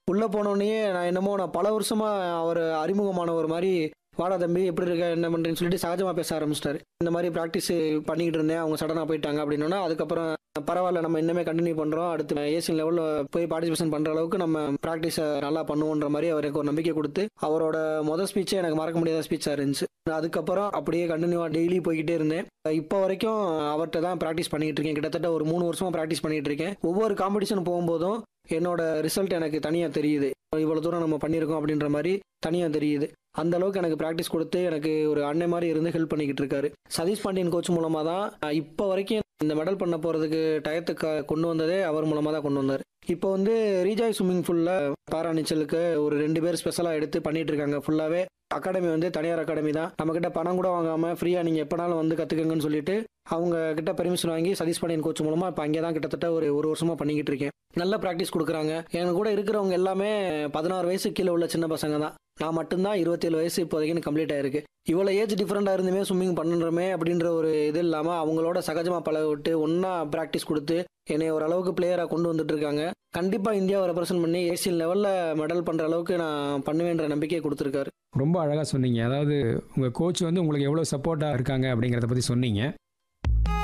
உள்ள போனோடனே நான் என்னமோ நான் பல வருஷமா அவர் அறிமுகமான ஒரு மாதிரி வாடா தம்பி எப்படி இருக்க என்ன பண்றேன்னு சொல்லிட்டு சகஜமா பேச ஆரம்பிச்சிட்டாரு இந்த மாதிரி ப்ராக்டிஸ் பண்ணிக்கிட்டு இருந்தேன் அவங்க சடனா போயிட்டாங்க அப்படின்னா அதுக்கப்புறம் பரவாயில்ல நம்ம இன்னுமே கண்டினியூ பண்றோம் அடுத்து ஏசியன் லெவல்ல போய் பார்ட்டிசிபேஷன் பண்ற அளவுக்கு நம்ம ப்ராக்டிஸை நல்லா பண்ணுவோன்ற மாதிரி அவருக்கு ஒரு நம்பிக்கை கொடுத்து அவரோட முதல் ஸ்பீச்சே எனக்கு மறக்க முடியாத ஸ்பீச்சா இருந்துச்சு அதுக்கப்புறம் அப்படியே கண்டினியூவா டெய்லி போய்கிட்டே இருந்தேன் இப்போ வரைக்கும் அவர்கிட்ட தான் ப்ராக்டிஸ் பண்ணிட்டு இருக்கேன் கிட்டத்தட்ட ஒரு மூணு வருஷமா ப்ராக்டிஸ் பண்ணிட்டு இருக்கேன் ஒவ்வொரு காம்படிஷன் போகும்போதும் என்னோட ரிசல்ட் எனக்கு தனியா தெரியுது இவ்வளவு தூரம் நம்ம பண்ணியிருக்கோம் அப்படின்ற மாதிரி தனியா தெரியுது அந்த அளவுக்கு எனக்கு ப்ராக்டிஸ் கொடுத்து எனக்கு ஒரு அண்ணன் மாதிரி இருந்து ஹெல்ப் பண்ணிக்கிட்டு இருக்காரு சதீஷ் பாண்டியன் கோச் மூலமா தான் நான் இப்போ வரைக்கும் இந்த மெடல் பண்ண போறதுக்கு டயத்துக்கு கொண்டு வந்ததே அவர் மூலமா தான் கொண்டு வந்தார் இப்போ வந்து ரீஜாய் ஸ்விம்மிங் ஃபுல்ல பாரா நீச்சலுக்கு ஒரு ரெண்டு பேர் ஸ்பெஷலா எடுத்து பண்ணிட்டு இருக்காங்க ஃபுல்லாவே அகாடமி வந்து தனியார் அகாடமி தான் நம்ம கிட்ட பணம் கூட வாங்காம ஃப்ரீயா நீங்க எப்பனாலும் வந்து கத்துக்கங்கன்னு சொல்லிட்டு அவங்க கிட்ட பெர்மிஷன் வாங்கி சதீஷ் பாண்டியன் கோச் மூலமா இப்போ அங்கே தான் கிட்டத்தட்ட ஒரு ஒரு வருஷமா பண்ணிக்கிட்டு இருக்கேன் நல்ல ப்ராக்டிஸ் கொடுக்குறாங்க எங்க கூட இருக்கிறவங்க எல்லாமே பதினாறு வயசு கீழே உள்ள சின்ன பசங்க தான் நான் மட்டும்தான் இருபத்தேழு வயசு இப்போதைக்கு கம்ப்ளீட் ஆயிருக்கு இவ்வளோ ஏஜ் டிஃப்ரெண்டாக இருந்துமே ஸ்விம்மிங் பண்ணுறமே அப்படின்ற ஒரு இது இல்லாமல் அவங்களோட சகஜமாக பழக விட்டு ஒன்றா ப்ராக்டிஸ் கொடுத்து என்னை ஓரளவுக்கு பிளேயராக கொண்டு வந்துட்டு இருக்காங்க கண்டிப்பாக இந்தியாவை ரெப்ரசென்ட் பண்ணி ஏசியன் லெவலில் மெடல் பண்ணுற அளவுக்கு நான் பண்ணுவேன்ற நம்பிக்கையை கொடுத்துருக்காரு ரொம்ப அழகாக சொன்னீங்க அதாவது உங்கள் கோச் வந்து உங்களுக்கு எவ்வளோ சப்போர்ட்டாக இருக்காங்க அப்படிங்கிறத பற்றி சொன்னீங்க